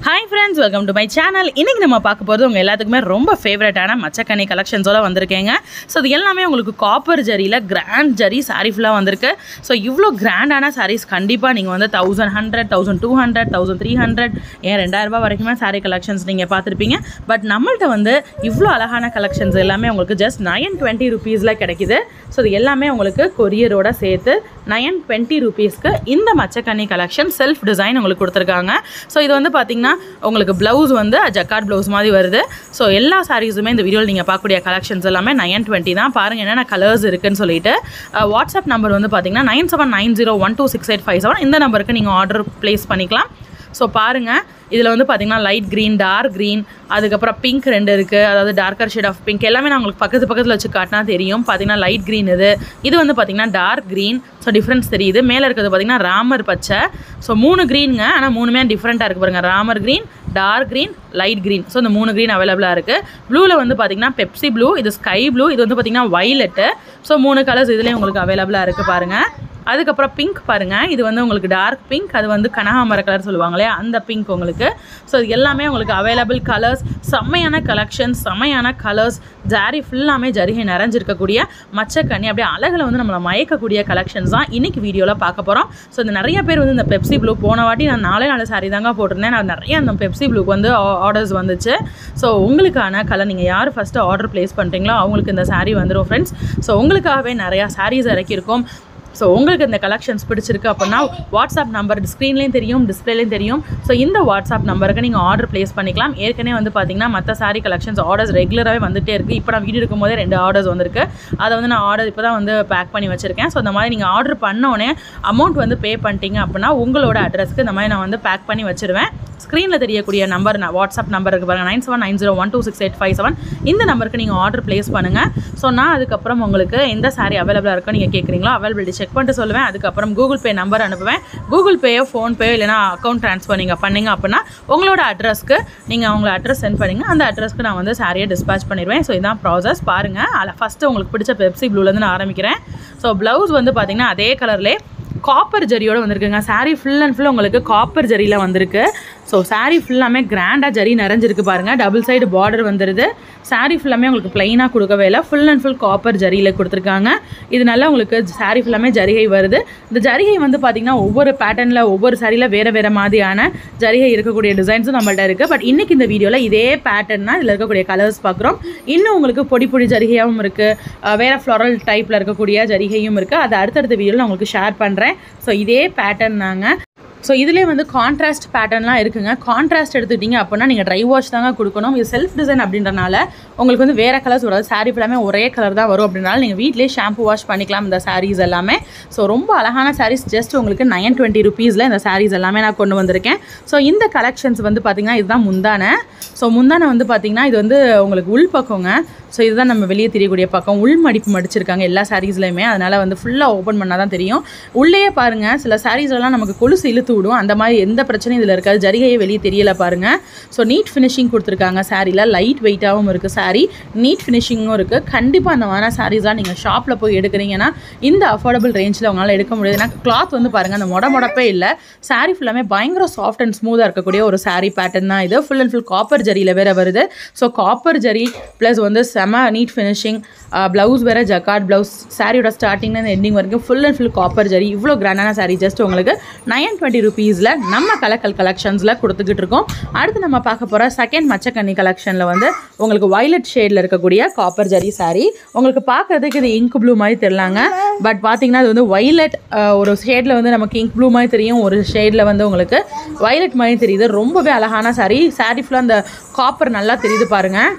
hi friends welcome to my channel இன்றைக்கி நம்ம பார்க்க போகிறது உங்கள் எல்லாத்துக்குமே ரொம்ப ஃபேவரட்டான மச்சக்கனி கலெக்ஷன்ஸோட வந்திருக்கேங்க ஸோ இது எல்லாமே உங்களுக்கு காப்பர் ஜரியில் கிராண்ட் ஜரி சாரீ ஃபுல்லாக வந்திருக்கு ஸோ இவ்வளோ கிராண்டான சாரீஸ் கண்டிப்பாக நீங்கள் வந்து thousand hundred thousand two hundred thousand three hundred ஏன் ரெண்டாயிரரூபா வரைக்குமே சாரீ கலெக்ஷன்ஸ் நீங்கள் பார்த்துருப்பீங்க பட் நம்மள்ட்ட வந்து இவ்வளோ அழகான கலெக்ஷன்ஸ் எல்லாமே உங்களுக்கு ஜஸ்ட் நயன் டுவெண்ட்டி ருபீஸில் கிடைக்குது ஸோ இது எல்லாமே உங்களுக்கு கொரியரோட சேர்த்து நயன் டுவெண்ட்டி ருபீஸ்க்கு இந்த மச்சக்கன்னி கலெக்ஷன் செல்ஃப் டிசைன் உங்களுக்கு கொடுத்துருக்காங்க ஸோ இது வந்து பார்த்தீங்கன்னா உங்களுக்கு ப்ளவுஸ் வந்து ஜக்கார்ட் ப்ளவுஸ் மாதிரி வருது ஸோ எல்லா சாரீஸுமே இந்த வீடியோவில் நீங்கள் பார்க்கக்கூடிய கலெக்ஷன்ஸ் எல்லாமே நயன் டுவெண்ட்டி தான் பாருங்கள் என்னென்ன கலர்ஸ் இருக்குன்னு சொல்லிட்டு அஹ், வாட்ஸ்அப் நம்பர் வந்து பார்த்தீங்கன்னா nine seven nine zero one two six eight five seven இந்த நம்பருக்கு நீங்கள் ஆர்டர் ப்ளேஸ் பண்ணிக்கலாம் ஸோ பாருங்கள் இதில் வந்து பார்த்தீங்கன்னா லைட் க்ரீன் டார்க் க்ரீன் அதுக்கப்புறம் பிங்க் ரெண்டு இருக்குது அதாவது டார்க்கர் ஷேட் ஆஃப் பிங்க் எல்லாமே நான் உங்களுக்கு பக்கத்து பக்கத்தில் வச்சு காட்டினா தெரியும் பார்த்தீங்கன்னா லைட் க்ரீன் இது இது வந்து பார்த்தீங்கன்னா டார்க் க்ரீன் ஸோ டிஃப்ரென்ஸ் தெரியுது மேலே இருக்கிறது பார்த்தீங்கன்னா ராமர் பச்சை ஸோ மூணு க்ரீனுங்க ஆனால் மூணுமே டிஃப்ரெண்ட்டாக இருக்குது பாருங்கள் Ramar green dark green light green so இந்த மூணு க்ரீன் அவைலபிளாக இருக்குது ப்ளூவில் வந்து பார்த்தீங்கன்னா பெப்சி ப்ளூ இது ஸ்கை ப்ளூ இது வந்து பார்த்தீங்கன்னா வைலட்டு ஸோ மூணு கலர்ஸ் இதுலேயும் உங்களுக்கு அவைலபிளாக இருக்குது பாருங்கள் அதுக்கப்புறம் பிங்க் பாருங்கள் இது வந்து உங்களுக்கு டார்க் பிங்க் அது வந்து கனகாமர கலர் சொல்லுவாங்களே அந்த பிங்க் உங்களுக்கு ஸோ இது எல்லாமே உங்களுக்கு அவைலபிள் கலர்ஸ் செம்மையான கலெக்ஷன்ஸ் செம்மையான கலர்ஸ் ஜாரி ஃபுல்லாமே ஜரிகை நிறைஞ்சிருக்கக்கூடிய மச்சக்கண்ணி அப்படியே அழகில் வந்து நம்மளை மயக்கக்கூடிய கலெக்ஷன்ஸ் தான் இன்னைக்கு வீடியோவில் பார்க்க போகிறோம் ஸோ இந்த நிறைய பேர் வந்து இந்த பெப்சி ப்ளூ போன வாட்டி நான் நாலே நாலு சாரி தாங்க போட்டிருந்தேன் நான் நிறைய அந்த பெப்சி ப்ளூக்கு வந்து ஆர்டர்ஸ் வந்துச்சு ஸோ உங்களுக்கான கலர் நீங்கள் யார் ஃபஸ்ட்டு ஆர்டர் ப்ளேஸ் பண்ணுறீங்களோ அவங்களுக்கு இந்த saree வந்துடும் ஃப்ரெண்ட்ஸ் ஸோ உங்களுக்காகவே நிறையா sarees இறக்கியிருக்கோம் ஸோ உங்களுக்கு இந்த கலெக்ஷன்ஸ் பிடிச்சிருக்கு அப்படின்னா வாட்ஸ்அப் நம்பர் ஸ்க்ரீன்லேயும் தெரியும் டிஸ்பிளேலையும் தெரியும் ஸோ இந்த வாட்ஸ்அப் நம்பருக்கு நீங்கள் ஆர்டர் ப்ளேஸ் பண்ணிக்கலாம் ஏற்கனவே வந்து பார்த்தீங்கன்னா மற்ற சாரீ கலெக்ஷன்ஸ் ஆர்டர்ஸ் ரெகுலராகவே வந்துட்டே இருக்குது இப்போ நான் வீடியோ இருக்கும்போதே ரெண்டு ஆர்டர்ஸ் வந்திருக்கு அதை வந்து நான் ஆர்டர் இப்போ தான் வந்து பேக் பண்ணி வச்சுருக்கேன் ஸோ இந்த மாதிரி நீங்கள் ஆர்டர் பண்ணோடனே அமௌண்ட் வந்து பே பண்ணிட்டீங்க அப்படின்னா உங்களோட அட்ரஸ்க்கு இந்த மாதிரி நான் வந்து பேக் பண்ணி வச்சுருவேன் ஸ்க்ரீனில் தெரியக்கூடிய நம்பர் நான் வாட்ஸ்அப் நம்பர் இருக்கு பாருங்கள் nine seven nine zero one two six eight five seven இந்த நம்பருக்கு நீங்கள் ஆர்டர் ப்ளேஸ் பண்ணுங்கள் ஸோ நான் அதுக்கப்புறம் உங்களுக்கு எந்த சாரீ அவைலபிளாக இருக்கோ நீங்கள் கேட்குறீங்களோ அவைலபிலிட்டி செக் பண்ணிட்டு சொல்லுவேன் அதுக்கப்புறம் கூகுள் பே நம்பர் அனுப்புவேன் கூகுள் பேயோ ஃபோன்பேயோ இல்லைனா அக்கௌண்ட் ட்ரான்ஸ்ஃபர் நீங்கள் பண்ணீங்க அப்படின்னா உங்களோட அட்ரஸ்க்கு நீங்கள் அவங்கள அட்ரஸ் சென்ட் பண்ணிங்க அந்த அட்ரஸ்க்கு நான் வந்து சாரியை டிஸ்பேச் பண்ணிடுவேன் ஸோ இதான் ப்ராசஸ் பாருங்கள் அதில் ஃபஸ்ட்டு உங்களுக்கு பிடிச்ச பெப்சி ப்ளூலேருந்து நான் ஆரம்பிக்கிறேன் ஸோ ப்ளவுஸ் வந்து பார்த்தீங்கன்னா அதே கலர்லேயே காப்பர் ஜரியோட வந்திருக்குங்க saree ஃபுல் அண்ட் ஃபுல் உங்களுக்கு காப்பர் ஜரியில் வந்திருக்கு ஸோ saree ஃபுல்லாமே கிராண்டாக ஜரி நிறைஞ்சிருக்கு பாருங்கள் டபுள் சைடு பார்டர் வந்துடுது saree ஃபுல்லாமே உங்களுக்கு ப்ளைனாக கொடுக்கவே இல்லை ஃபுல் அண்ட் ஃபுல் காப்பர் ஜரியில் கொடுத்துருக்காங்க இது நல்லா உங்களுக்கு saree ஃபுல்லாமே ஜரிகை வருது இந்த ஜரிகை வந்து பார்த்திங்கன்னா ஒவ்வொரு பேட்டர்னில் ஒவ்வொரு சாரியில் வேறு வேறு மாதிரியான ஜரிகை இருக்கக்கூடிய டிசைன்ஸும் நம்மள்ட்ட இருக்குது பட் இன்றைக்கி இந்த வீடியோவில் இதே பேட்டர்னா இதில் இருக்கக்கூடிய கலர்ஸ் பார்க்குறோம் இன்னும் உங்களுக்கு பொடி பொடி ஜரிகையாகவும் இருக்குது வேறு ஃப்ளோரல் டைப்பில் இருக்கக்கூடிய ஜரிகையும் இருக்குது அதை அடுத்தடுத்த வீடியோவில் நான் உங்களுக்கு ஷேர் பண்ணுறேன் ஸோ இதே பேட்டர்ன் தாங்க ஸோ இதுலேயே வந்து கான்ட்ராஸ்ட் பேட்டர்ன்லாம் இருக்குங்க கான்ட்ராஸ்ட் எடுத்துக்கிட்டிங்க அப்படின்னா நீங்கள் ட்ரை வாஷ் தாங்க கொடுக்கணும் இது செல்ஃப் டிசைன் அப்படின்றனால உங்களுக்கு வந்து வேறு கலர்ஸ் வராது சாரீ ஃபுல்லாமே ஒரே கலர் தான் வரும் அப்படின்றனால நீங்கள் வீட்டிலேயே ஷாம்பு வாஷ் பண்ணிக்கலாம் இந்த சாரீஸ் எல்லாமே ஸோ ரொம்ப அழகான சாரீஸ் ஜஸ்ட் உங்களுக்கு நயன் டுவெண்ட்டி ருபீஸில் இந்த சாரீஸ் எல்லாமே நான் கொண்டு வந்திருக்கேன் ஸோ இந்த கலெக்ஷன்ஸ் வந்து பார்த்திங்கன்னா இதுதான் முந்தானை ஸோ முந்தானை வந்து பார்த்திங்கன்னா இது வந்து உங்களுக்கு உள் பக்கங்க ஸோ இதுதான் நம்ம வெளியே தெரியக்கூடிய பக்கம் உள் மடிப்பு மடிச்சிருக்காங்க எல்லா சாரீஸ்லையுமே அதனால் வந்து ஃபுல்லாக ஓப்பன் பண்ணால் தான் தெரியும் உள்ளேயே பாருங்கள் சில சாரீஸ்லாம் நமக்கு கொலுசு இழுத்து விடும் அந்த மாதிரி எந்த பிரச்சனையும் இதில் இருக்காது ஜரிகையே வெளியே தெரியல பாருங்கள் ஸோ நீட் ஃபினிஷிங் கொடுத்துருக்காங்க சாரியில் லைட் வெயிட்டாகவும் இருக்குது சாரீ நீட் ஃபினிஷிங்கும் இருக்குது கண்டிப்பாக அந்த மாதிரி சாரீஸ்லாம் நீங்கள் ஷாப்பில் போய் எடுக்கிறீங்கன்னா இந்த அஃபோர்டபுள் ரேஞ்சில் உங்களால் எடுக்க முடியாது ஏன்னா கிளாத் வந்து பாருங்கள் அந்த மொட மொடப்பே இல்லை சாரீ ஃபுல்லாமே பயங்கர சாஃப்ட் அண்ட் ஸ்மூத்தாக இருக்கக்கூடிய ஒரு சாரீ பேட்டர்ன் தான் இது ஃபுல் அண்ட் ஃபுல் காப்பர் ஜரியில் வேறு வருது ஸோ காப்பர் ஜரி ப்ளஸ் வந்து செம நீட் ஃபினிஷிங் ப்ளவுஸ் வேறு ஜக்கார்ட் ப்ளவுஸ் சாரியோட ஸ்டார்டிங்லேருந்து எண்டிங் வரைக்கும் full and full copper zari இவ்வளோ கிராண்டான சாரீ ஜஸ்ட் உங்களுக்கு நைன் டுவெண்ட்டி ருபீஸில் நம்ம கலக்கல் கலெக்ஷன்ஸில் கொடுத்துக்கிட்டு இருக்கோம் அடுத்து நம்ம பார்க்க போகிற செகண்ட் மச்சக்கண்ணி கலெக்ஷனில் வந்து உங்களுக்கு வயலட் ஷேடில் இருக்கக்கூடிய காப்பர் ஜரி சாரீ உங்களுக்கு பார்க்கறதுக்கு இது இங்க் ப்ளூ மாதிரி தெரிலாங்க பட் பார்த்தீங்கன்னா அது வந்து வயலட் ஒரு ஷேடில் வந்து நமக்கு இங்க் ப்ளூ மாதிரி தெரியும் ஒரு ஷேடில் வந்து உங்களுக்கு வயலட் மாதிரி தெரியுது ரொம்பவே அழகான சாரீ சாரீ ஃபுல்லாக அந்த காப்பர் நல்லா தெரியுது பாருங்கள்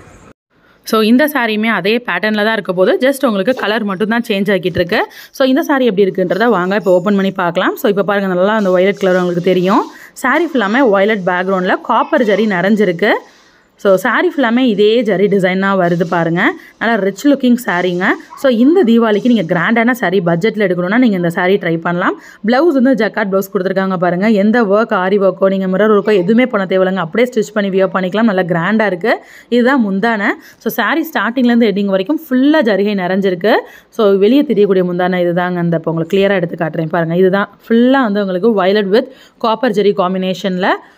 ஸோ இந்த சாரியுமே அதே பேட்டர்னில் தான் இருக்க போது ஜஸ்ட் உங்களுக்கு கலர் மட்டும் தான் சேஞ்ச் ஆகிட்டு இருக்கு ஸோ இந்த சாரி எப்படி இருக்குன்றத வாங்க இப்போ ஓப்பன் பண்ணி பார்க்கலாம் ஸோ இப்போ பாருங்கள் நல்லா அந்த ஒயலட் கலர் உங்களுக்கு தெரியும் சாரி ஃபுல்லாமே ஒயலட் பேக்ரவுண்டில் காப்பர் ஜரி நிறைஞ்சிருக்கு ஸோ saree ஃபுல்லாமே இதே ஜரி டிசைனாக வருது பாருங்கள் நல்லா ரிச் லுக்கிங் சாரீங்க ஸோ இந்த தீபாவளிக்கு நீங்கள் கிராண்டான saree பட்ஜெட்டில் எடுக்கணும்னா நீங்கள் இந்த saree ட்ரை பண்ணலாம் ப்ளவுஸ் வந்து ஜக்காட் ப்ளவுஸ் கொடுத்துருக்காங்க பாருங்கள் எந்த ஒர்க் ஆரி ஒர்க்கோ நீங்கள் மிரர் ஒர்க்கோ எதுவுமே பண்ண தேவையில்லைங்க அப்படியே ஸ்டிச் பண்ணி வியர் பண்ணிக்கலாம் நல்லா கிராண்டாக இருக்குது இதுதான் முந்தான ஸோ saree ஸ்டார்டிங்லேருந்து எண்டிங் வரைக்கும் ஃபுல்லாக ஜரிகை நிறைஞ்சிருக்கு ஸோ வெளியே தெரியக்கூடிய முந்தான இதுதாங்க அந்த இப்போ உங்களுக்கு கிளியராக எடுத்து காட்டுறேன் பாருங்கள் இதுதான் ஃபுல்லாக வந்து உங்களுக்கு வயலட் வித் காப்பர் ஜெரி காம்பினேஷனில்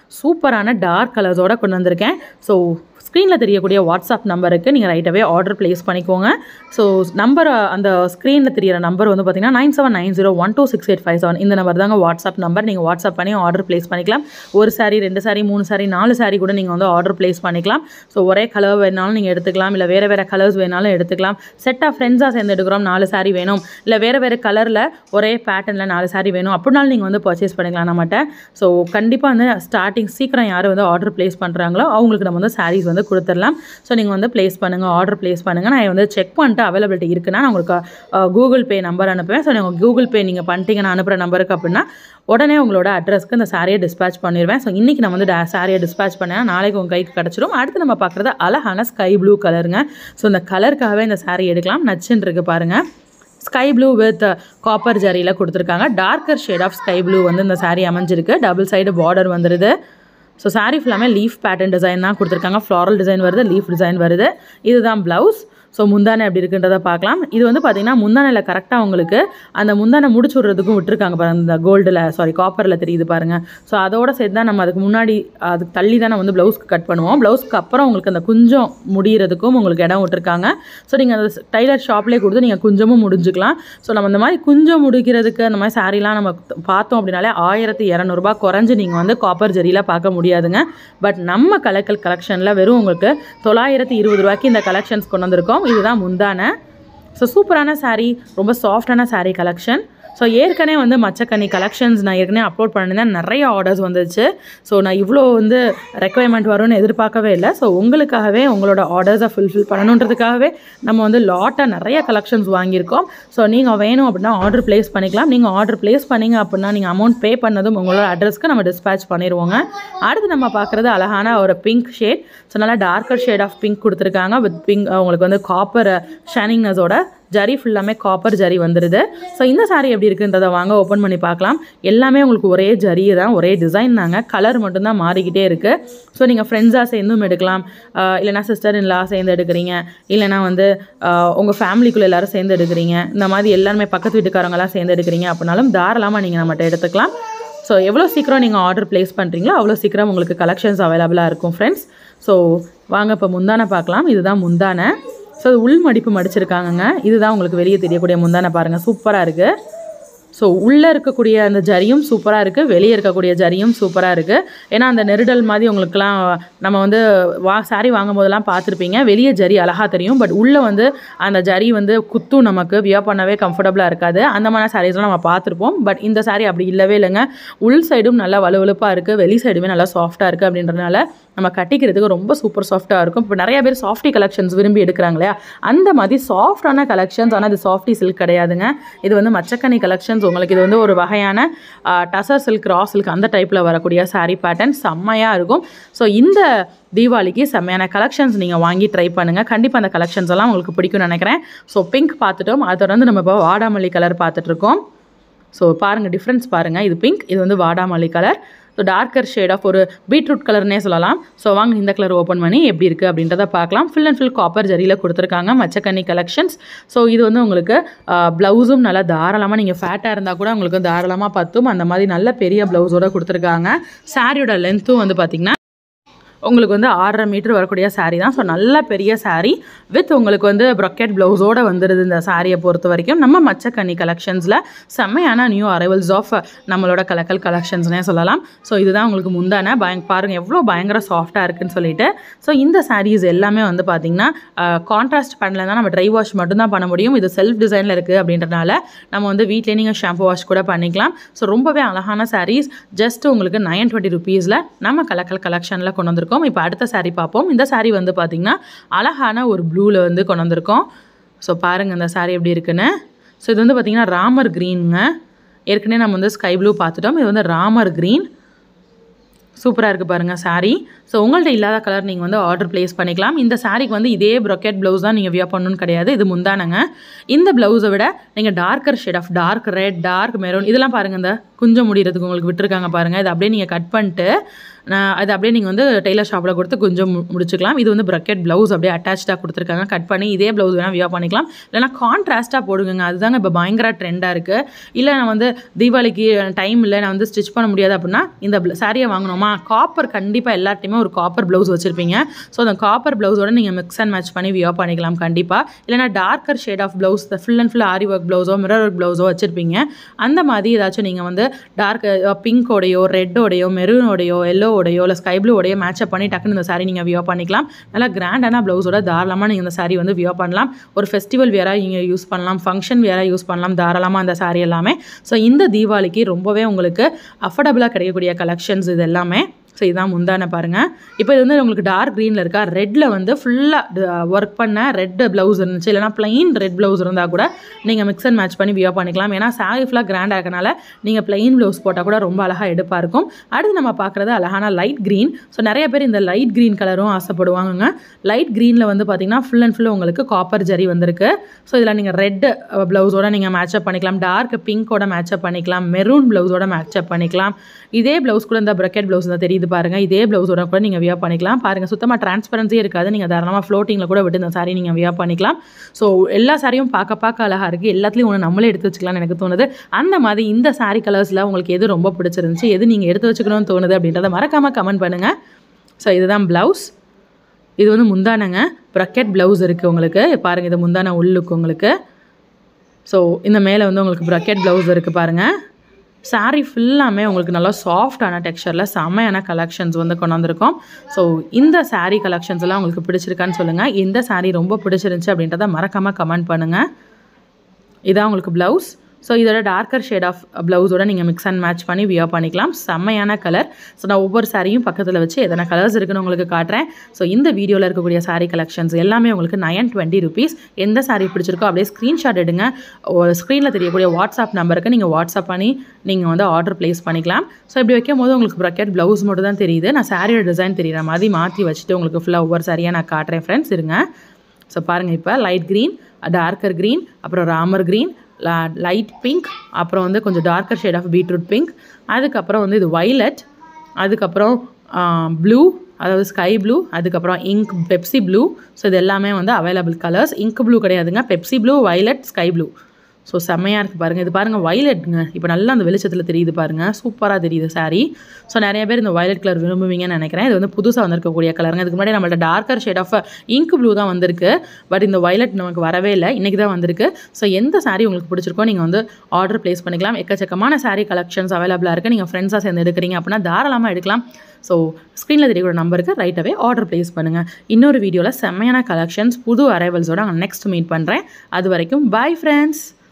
சூப்பரான டார்க் கலர்ஸோட கொண்டு வந்திருக்கேன் ஸோ ஸ்க்ரீனில் தெரியக்கூடிய வாட்ஸ்அப் நம்பருக்கு நீங்கள் ரைட்டாகவே ஆர்டர் ப்ளேஸ் பண்ணிக்கோங்க ஸோ நம்பர் அந்த ஸ்க்ரீனில் தெரியிற நம்பர் வந்து பார்த்தீங்கன்னா nine seven nine zero one two six eight five seven இந்த நம்பர் தாங்க வாட்ஸ்அப் நம்பர் நீங்கள் வாட்ஸ்அப் பண்ணி ஆர்டர் ப்ளேஸ் பண்ணிக்கலாம் ஒரு சாரி ரெண்டு சாரி மூணு சாரி நாலு சாரி கூட நீங்கள் வந்து ஆர்டர் ப்ளேஸ் பண்ணிக்கலாம் ஸோ ஒரே கலர் வேணாலும் நீங்கள் எடுத்துக்கலாம் இல்லை வேறு வேறு கலர்ஸ் வேணாலும் எடுத்துக்கலாம் செட்டாக ஃப்ரெண்ட்ஸாக சேர்ந்து எடுக்கிறோம் நாலு சாரி வேணும் இல்லை வேறு வேறு கலரில் ஒரே பேட்டர்னில் நாலு சாரி வேணும் அப்படினாலும் நீங்கள் வந்து பர்ச்சேஸ் பண்ணிக்கலாம் நம்மகிட்ட ஸோ கண்டிப்பாக வந்து ஸ்டார்டிங் சீக்கிரம் யார் வந்து ஆர்டர் ப்ளேஸ் பண்ணுறாங்களோ அவங்களுக்கு நம்ம வந்து சாரீஸ் வந்து கொடுத்துடலாம் ஸோ நீங்கள் வந்து ப்ளேஸ் பண்ணுங்கள் ஆர்டர் ப்ளேஸ் பண்ணுங்கள் நான் வந்து செக் பண்ணிட்டு அவைலபிலிட்டி இருக்குன்னா நான் உங்களுக்கு கூகுள் பே நம்பர் அனுப்புவேன் ஸோ நீங்கள் கூகுள் பே நீங்கள் பண்ணிட்டீங்க நான் அனுப்புகிற நம்பருக்கு அப்படின்னா உடனே உங்களோட அட்ரஸ்க்கு இந்த சாரியை டிஸ்பேச் பண்ணிடுவேன் ஸோ இன்றைக்கி நான் வந்து சாரியை டிஸ்பேச் பண்ணேன் நாளைக்கு உங்கள் கைக்கு கிடச்சிரும் அடுத்து நம்ம பார்க்குறது அழகான ஸ்கை ப்ளூ கலருங்க ஸோ இந்த கலருக்காகவே இந்த சாரீ எடுக்கலாம் நச்சுன்னு இருக்கு பாருங்கள் ஸ்கை ப்ளூ வித் காப்பர் ஜரியில் கொடுத்துருக்காங்க darker shade of sky blue வந்து இந்த சாரீ அமைஞ்சிருக்கு டபுள் சைடு பார்டர் வந்துடுது ஸோ சாரீ ஃபுல்லாமே லீஃப் பேட்டர்ன் டிசைன் தான் கொடுத்துருக்காங்க ஃப்ளாரல் டிசைன் வருது லீஃப் டிசைன் வருது இதுதான் ப்ளவுஸ் ஸோ முந்தானை எப்படி இருக்குன்றதை பார்க்கலாம் இது வந்து பார்த்திங்கன்னா முந்தானையில் கரெக்டாக உங்களுக்கு அந்த முந்தானை முடிச்சு விட்றதுக்கும் விட்டுருக்காங்க பாருங்க இந்த கோல்டில் சாரி காப்பரில் தெரியுது பாருங்கள் ஸோ அதோட சேர்த்து தான் நம்ம அதுக்கு முன்னாடி அதுக்கு தள்ளி தான் நம்ம வந்து ப்ளவுஸ்க்கு கட் பண்ணுவோம் ப்ளவுஸ்க்கு அப்புறம் உங்களுக்கு அந்த குஞ்சம் முடிகிறதுக்கும் உங்களுக்கு இடம் விட்டுருக்காங்க ஸோ நீங்கள் அந்த டைலர் ஷாப்லேயே கொடுத்து நீங்கள் குஞ்சமும் முடிஞ்சுக்கலாம் ஸோ நம்ம இந்த மாதிரி குஞ்சம் முடிக்கிறதுக்கு அந்த மாதிரி சாரீலாம் நம்ம பார்த்தோம் அப்படின்னாலே ஆயிரத்தி இரநூறுபா குறைஞ்சு நீங்கள் வந்து காப்பர் ஜரியில் பார்க்க முடியாதுங்க பட் நம்ம கலக்கல் கலெக்ஷனில் வெறும் உங்களுக்கு தொள்ளாயிரத்தி இருபது ரூபாய்க்கு இந்த கலெக்ஷன்ஸ் கொண்டு வந்திருக்கோம் இதுதான் முந்தான ஸோ சூப்பரான saree ரொம்ப சாஃப்டான saree கலெக்ஷன் ஸோ ஏற்கனவே வந்து மச்சக்கனி கலெக்ஷன்ஸ் நான் ஏற்கனவே அப்லோட் பண்ணியிருந்தேன் நிறைய ஆர்டர்ஸ் வந்துச்சு ஸோ நான் இவ்வளோ வந்து ரெக்குவயர்மெண்ட் வரும்னு எதிர்பார்க்கவே இல்லை ஸோ உங்களுக்காகவே உங்களோட ஆர்டர்ஸை ஃபுல்ஃபில் பண்ணணுன்றதுக்காகவே நம்ம வந்து லாட்டாக நிறைய கலெக்ஷன்ஸ் வாங்கியிருக்கோம் ஸோ நீங்கள் வேணும் அப்படின்னா ஆர்டர் ப்ளேஸ் பண்ணிக்கலாம் நீங்கள் ஆர்டர் ப்ளேஸ் பண்ணீங்க அப்படின்னா நீங்கள் அமௌண்ட் பே பண்ணதும் உங்களோட அட்ரஸ்க்கு நம்ம டிஸ்பேச் பண்ணிடுவோங்க அடுத்து நம்ம பார்க்குறது அழகான ஒரு பிங்க் ஷேட் ஸோ நல்லா டார்க்கர் ஷேட் ஆஃப் பிங்க் கொடுத்துருக்காங்க வித் பிங்க் உங்களுக்கு வந்து காப்பர் ஷைனிங்னஸோட ஜரி ஃபுல்லாமே காப்பர் ஜரி வந்துடுது ஸோ இந்த saree எப்படி இருக்குன்றதை வாங்க ஓப்பன் பண்ணி பார்க்கலாம் எல்லாமே உங்களுக்கு ஒரே ஜரி தான் ஒரே டிசைன் தாங்க கலர் மட்டும்தான் மாறிக்கிட்டே இருக்குது ஸோ நீங்கள் ஃப்ரெண்ட்ஸாக சேர்ந்தும் எடுக்கலாம் ஆஹ் இல்லைனா சிஸ்டர் இன்லா சேர்ந்து எடுக்கிறீங்க இல்லைனா வந்து உங்கள் ஃபேமிலிக்குள்ளே எல்லாரும் சேர்ந்து எடுக்கிறீங்க இந்த மாதிரி எல்லாருமே பக்கத்து வீட்டுக்காரங்களாம் சேர்ந்து எடுக்கிறீங்க அப்படின்னாலும் தாராளமாக நீங்கள் நம்மகிட்ட எடுத்துக்கலாம் ஸோ எவ்வளோ சீக்கிரம் நீங்கள் ஆர்டர் ப்ளேஸ் பண்ணுறீங்களோ அவ்வளோ சீக்கிரம் உங்களுக்கு கலெக்ஷன்ஸ் அவைலபிளாக இருக்கும் ஃப்ரெண்ட்ஸ் ஸோ வாங்க இப்போ முந்தானை பார்க்கலாம் இதுதான் முந்தானை ஸோ உள் மடிப்பு மடிச்சிருக்காங்கங்க இதுதான் உங்களுக்கு வெளியே தெரியக்கூடிய முந்தானை பாருங்கள் சூப்பராக இருக்குது ஸோ உள்ளே இருக்கக்கூடிய அந்த ஜரியும் சூப்பராக இருக்குது வெளியே இருக்கக்கூடிய ஜரியும் சூப்பராக இருக்குது ஏன்னா அந்த நெருடல் மாதிரி உங்களுக்குலாம் நம்ம வந்து வா சாரி வாங்கும் போதெல்லாம் பார்த்துருப்பீங்க வெளியே ஜரி அழகாக தெரியும் பட் உள்ளே வந்து அந்த ஜரி வந்து குத்தும் நமக்கு வியர் பண்ணவே கம்ஃபர்டபுளாக இருக்காது அந்த மாதிரி சாரீஸ்லாம் நம்ம பார்த்துருப்போம் பட் இந்த சாரீ அப்படி இல்லவே இல்லைங்க உள் சைடும் நல்லா வலுவலுப்பாக இருக்குது வெளி சைடுமே நல்லா சாஃப்டாக இருக்குது அப்படின்றதுனால நம்ம கட்டிக்கிறதுக்கு ரொம்ப சூப்பர் சாஃப்டாக இருக்கும் இப்போ நிறைய பேர் சாஃப்டி கலெக்ஷன்ஸ் விரும்பி எடுக்கிறாங்க இல்லையா அந்த மாதிரி சாஃப்டான கலெக்ஷன்ஸ் ஆனால் இது சாஃப்டி சில்க் கிடையாதுங்க இது வந்து மச்சக்கனி கலெக்ஷன்ஸ் உங்களுக்கு இது வந்து ஒரு வகையான டசர் சில்க் ரா சில்க் அந்த டைப்பில் வரக்கூடிய saree பேட்டர்ன் செம்மையாக இருக்கும் ஸோ இந்த தீபாவளிக்கு செம்மையான கலெக்ஷன்ஸ் நீங்கள் வாங்கி ட்ரை பண்ணுங்கள் கண்டிப்பாக அந்த கலெக்ஷன்ஸ் எல்லாம் உங்களுக்கு பிடிக்கும்னு நினைக்கிறேன் ஸோ பிங்க் பார்த்துட்டோம் அதை தொடர்ந்து நம்ம இப்போ வாடாமல்லி கலர் பார்த்துட்ருக்கோம் ஸோ பாருங்கள் டிஃப்ரென்ஸ் பாருங்கள் இது பிங்க் இது வந்து வாடாமல்லி colour so darker shade of ஒரு பீட்ரூட் கலர்னே சொல்லலாம் ஸோ வாங்க இந்த கலர் ஓப்பன் பண்ணி எப்படி இருக்குது அப்படின்றத பார்க்கலாம் ஃபுல் அண்ட் ஃபுல் காப்பர் ஜரியில் கொடுத்துருக்காங்க மச்சக்கன்னி கலெக்ஷன்ஸ் ஸோ இது வந்து உங்களுக்கு ப்ளவுஸும் நல்லா தாராளமாக நீங்கள் ஃபேட்டாக இருந்தால் கூட உங்களுக்கு தாராளமாக பத்தும் அந்த மாதிரி நல்ல பெரிய ப்ளவுஸோட கொடுத்துருக்காங்க சாரியோட லென்த்தும் வந்து பார்த்திங்கன்னா உங்களுக்கு வந்து ஆறரை மீட்டர் வரக்கூடிய saree தான் ஸோ நல்ல பெரிய saree வித் உங்களுக்கு வந்து ப்ரொக்கெட் ப்ளவுஸோடு வந்துடுது இந்த சாரியை பொறுத்த வரைக்கும் நம்ம மச்சக்கன்னி கலெக்ஷன்ஸில் செம்மையான நியூ அரைவல்ஸ் ஆஃப் நம்மளோட கலக்கல் கலெக்ஷன்ஸ்னே சொல்லலாம் ஸோ இதுதான் உங்களுக்கு முந்தான பயங் பாருங்கள் எவ்வளோ பயங்கர சாஃப்டாக இருக்குன்னு சொல்லிட்டு ஸோ இந்த sarees எல்லாமே வந்து பார்த்திங்கன்னா கான்ட்ராஸ்ட் பண்ணல தான் நம்ம ட்ரை வாஷ் மட்டும்தான் பண்ண முடியும் இது செல்ஃப் டிசைனில் இருக்குது அப்படின்றனால நம்ம வந்து வீட்லேயே நீங்கள் ஷாம்பு வாஷ் கூட பண்ணிக்கலாம் ஸோ ரொம்பவே அழகான sarees ஜஸ்ட் உங்களுக்கு நைன் டுவெண்ட்டி ருபீஸில் நம்ம கலக்கல் கலெக்ஷனில் கொண்டு வந்திருக்கோம் இப்போ அடுத்த saree பார்ப்போம் இந்த saree வந்து பார்த்திங்கன்னா அழகான ஒரு ப்ளூவில் வந்து கொண்டு வந்திருக்கோம் ஸோ பாருங்கள் இந்த saree எப்படி இருக்குன்னு ஸோ இது வந்து பார்த்திங்கன்னா ராமர் க்ரீனுங்க ஏற்கனவே நம்ம வந்து ஸ்கை ப்ளூ பார்த்துட்டோம் இது வந்து ராமர் க்ரீன் சூப்பராக இருக்குது பாருங்கள் saree ஸோ உங்கள்ட்ட இல்லாத கலர் நீங்கள் வந்து ஆர்டர் ப்ளேஸ் பண்ணிக்கலாம் இந்த சாரீக்கு வந்து இதே ப்ரொக்கெட் ப்ளவுஸ் தான் நீங்கள் வியர் பண்ணணும்னு கிடையாது இது முந்தானங்க இந்த ப்ளவுஸை விட நீங்கள் darker shade of dark red dark maroon இதெல்லாம் பாருங்கள் இந்த குஞ்சம் முடிகிறதுக்கு உங்களுக்கு விட்டுருக்காங்க பாருங்கள் இதை அப்படியே நீங்கள் கட் பண்ணிட்டு நான் அது அப்படியே நீங்கள் வந்து டெய்லர் ஷாப்பில் கொடுத்து கொஞ்சம் மு- முடிச்சுக்கலாம் இது வந்து ப்ரக்கெட் ப்ளவுஸ் அப்படியே அட்டாச்சாக கொடுத்துருக்காங்க கட் பண்ணி இதே ப்ளவுஸ் வேணால் வியர் பண்ணிக்கலாம் இல்லைனா கான்ட்ராஸ்ட்டாக போடுங்க அதுதாங்க இப்போ பயங்கர ட்ரெண்டாக இருக்குது இல்லை நான் வந்து தீபாவளிக்கு டைம் இல்லை நான் வந்து ஸ்டிச் பண்ண முடியாது அப்படின்னா இந்த சாரியை வாங்கணுமா காப்பர் கண்டிப்பாக எல்லாத்தையுமே ஒரு காப்பர் ப்ளவுஸ் வச்சுருப்பீங்க ஸோ அந்த காப்பர் ப்ளவுஸோட நீங்கள் மிக்ஸ் அண்ட் மேட்ச் பண்ணி வியர் பண்ணிக்கலாம் கண்டிப்பாக இல்லைனா darker shade of blouse full and full aari work ப்ளவுஸோ மிரர் ஒர்க் ப்ளவுஸோ வச்சுருப்பீங்க அந்த மாதிரி ஏதாச்சும் நீங்கள் வந்து டார்க் பிங்கோடையோ ரெட்டோடையோ மெரூனோடையோ எல்லோவோடையோ இல்லை ஸ்கை ப்ளூவோடையோ மேட்சப் பண்ணி டக்குன்னு இந்த saree நீங்கள் வியர் பண்ணிக்கலாம் நல்லா கிராண்டான ப்ளவுஸோட தாராளமாக நீங்கள் இந்த saree வந்து வியர் பண்ணலாம் ஒரு ஃபெஸ்டிவல் வியராக நீங்கள் யூஸ் பண்ணலாம் ஃபங்க்ஷன் வியராக யூஸ் பண்ணலாம் தாராளமாக அந்த saree எல்லாமே ஸோ இந்த தீபாவளிக்கு ரொம்பவே உங்களுக்கு அஃபோர்டபுளாக கிடைக்கக்கூடிய கலெக்ஷன்ஸ் இது எல்லாமே ஸோ இதான் முந்தான பாருங்கள் இப்போ இது வந்து உங்களுக்கு டார்க் க்ரீனில் இருக்கா ரெட்டில் வந்து ஃபுல்லாக ஒர்க் பண்ண ரெட் ப்ளவுஸ் இருந்துச்சு இல்லைனா plain ரெட் ப்ளவுஸ் இருந்தால் கூட நீங்கள் மிக்ஸ் அண்ட் மேட்ச் பண்ணி வியர் பண்ணிக்கலாம் ஏன்னா சாரி ஃபுல்லாக கிராண்டாக இருக்கனால நீங்கள் plain ப்ளவுஸ் போட்டால் கூட ரொம்ப அழகாக எடுப்பாக இருக்கும் அடுத்து நம்ம பார்க்குறது அழகான லைட் க்ரீன் ஸோ நிறைய பேர் இந்த லைட் க்ரீன் கலரும் ஆசைப்படுவாங்கங்க லைட் க்ரீனில் வந்து பார்த்தீங்கன்னா ஃபுல் அண்ட் ஃபுல் உங்களுக்கு காப்பர் ஜரி வந்திருக்கு ஸோ இதில் நீங்கள் ரெட் ப்ளவுஸோட நீங்கள் மேட்சப் பண்ணிக்கலாம் டார்க் பிங்கோட மேட்சப் பண்ணிக்கலாம் மெரூன் ப்ளவுஸோட மேட்சப் பண்ணிக்கலாம் இதே ப்ளவுஸ் கூட இந்த ப்ரக்கெட் ப்ளவுஸ் தான் தெரியுது பாருங்கள் இதே ப்ளவுஸோட கூட நீங்கள் வியர் பண்ணிக்கலாம் பாருங்கள் சுத்தமாக டிரான்ஸ்பரன்சியே இருக்காது நீங்கள் தாராளமாக ஃப்ளோட்டிங்கில் கூட விட்டு இந்த சாரி நீங்கள் வியர் பண்ணிக்கலாம் ஸோ எல்லா சாரியும் பார்க்க பார்க்க அழகாக இருக்குது எல்லாத்துலேயும் ஒன்று நம்மளே எடுத்து வச்சுக்கலாம்னு எனக்கு தோணுது அந்த மாதிரி இந்த சாரி கலர்ஸில் உங்களுக்கு எது ரொம்ப பிடிச்சிருந்துச்சு எது நீங்கள் எடுத்து வச்சுக்கணும்னு தோணுது அப்படின்றத மறக்காமல் கமெண்ட் பண்ணுங்கள் ஸோ இதுதான் ப்ளவுஸ் இது வந்து முந்தானங்க ப்ரக்கெட் ப்ளவுஸ் இருக்குது உங்களுக்கு பாருங்கள் இது முந்தான உள்ளுக்கு உங்களுக்கு ஸோ இந்த மேலே வந்து உங்களுக்கு ப்ரக்கெட் ப்ளவுஸ் இருக்குது பாருங்கள் saree ஃபுல்லாமே உங்களுக்கு நல்லா சாஃப்டான டெக்ஸ்சரில் செம்மையான கலெக்ஷன்ஸ் வந்து கொண்டு வந்திருக்கோம் ஸோ இந்த saree கலெக்ஷன்ஸ் எல்லாம் உங்களுக்கு பிடிச்சிருக்கான்னு சொல்லுங்கள் எந்த saree ரொம்ப பிடிச்சிருந்துச்சு அப்படின்றத மறக்காமல் கமெண்ட் பண்ணுங்கள் இதான் உங்களுக்கு ப்ளவுஸ் ஸோ இதோட டார்க்கர் ஷேட் ஆஃப் ப்ளவுஸோட நீங்கள் மிக்ஸ் அண்ட் மேட்ச் பண்ணி வியர் பண்ணிக்கலாம் செம்மையான கலர் ஸோ நான் ஒவ்வொரு சாரியும் பக்கத்தில் வச்சு எத்தனை கலர்ஸ் இருக்குன்னு உங்களுக்கு காட்டுறேன் ஸோ இந்த வீடியோவில் இருக்கக்கூடிய saree கலெக்ஷன்ஸ் எல்லாமே உங்களுக்கு நயன் டுவெண்ட்டி ருபீஸ் எந்த saree பிடிச்சிருக்கோ அப்படியே ஸ்க்ரீன்ஷாட் எடுங்க ஸ்க்ரீனில் தெரியக்கூடிய வாட்ஸ்அப் நம்பருக்கு நீங்கள் வாட்ஸ்அப் பண்ணி நீங்கள் வந்து ஆர்டர் ப்ளேஸ் பண்ணிக்கலாம் ஸோ இப்படி வைக்கும் போது உங்களுக்கு ப்ரக்கெட் ப்ளவுஸ் மட்டும் தான் தெரியுது நான் சாரியோட டிசைன் தெரியுற மாதிரி மாற்றி வச்சுட்டு உங்களுக்கு ஃபுல்லாக ஒவ்வொரு சாரியாக நான் காட்டுறேன் ஃப்ரெண்ட்ஸ் இருங்க ஸோ பாருங்கள் இப்போ லைட் க்ரீன் டார்க்கர் க்ரீன் அப்புறம் ராமர் க்ரீன் லைட் பிங்க் அப்புறம் வந்து கொஞ்சம் darker shade of beetroot pink அதுக்கப்புறம் வந்து இது வைலட் அதுக்கப்புறம் ப்ளூ அதாவது ஸ்கை ப்ளூ அதுக்கப்புறம் இங்க் பெப்சி ப்ளூ ஸோ இது எல்லாமே வந்து அவைலபிள் கலர்ஸ் இங்க் ப்ளூ கிடையாதுங்க Pepsi blue violet sky blue so செம்மையாக இருக்குது பாருங்கள் இது பாருங்கள் வயலட்டுங்க இப்போ நல்லா அந்த வெளிச்சத்தில் தெரியுது பாருங்கள் சூப்பராக தெரியுது saree ஸோ நிறைய பேர் இந்த வயலட் கலர் விரும்புவீங்கன்னு நினைக்கிறேன் இது வந்து புதுசாக வந்திருக்கக்கூடிய கலருங்க இதுக்கு முன்னாடி நம்மள்ட்ட darker shade of ink blue தான் வந்திருக்கு பட் இந்த வயலட் நமக்கு வரவே இல்லை இன்றைக்கி தான் வந்திருக்கு ஸோ எந்த saree உங்களுக்கு பிடிச்சிருக்கோ நீங்கள் வந்து ஆர்டர் ப்ளேஸ் பண்ணிக்கலாம் எக்கச்சக்கமான saree கலெக்ஷன்ஸ் அவைலபிளாக இருக்குது நீங்கள் ஃப்ரெண்ட்ஸாக சேர்ந்து எடுக்கிறீங்க அப்படின்னா தாராளமாக எடுக்கலாம் ஸோ ஸ்க்ரீனில் தெரியக்கூடிய நம்பருக்கு ரைட்டாகவே ஆர்டர் ப்ளேஸ் பண்ணுங்கள் இன்னொரு வீடியோவில் செம்மையான கலெக்ஷன்ஸ் புது அரைவல்ஸோட நெக்ஸ்ட் மீட் பண்ணுறேன் அது வரைக்கும் பாய் ஃப்ரெண்ட்ஸ்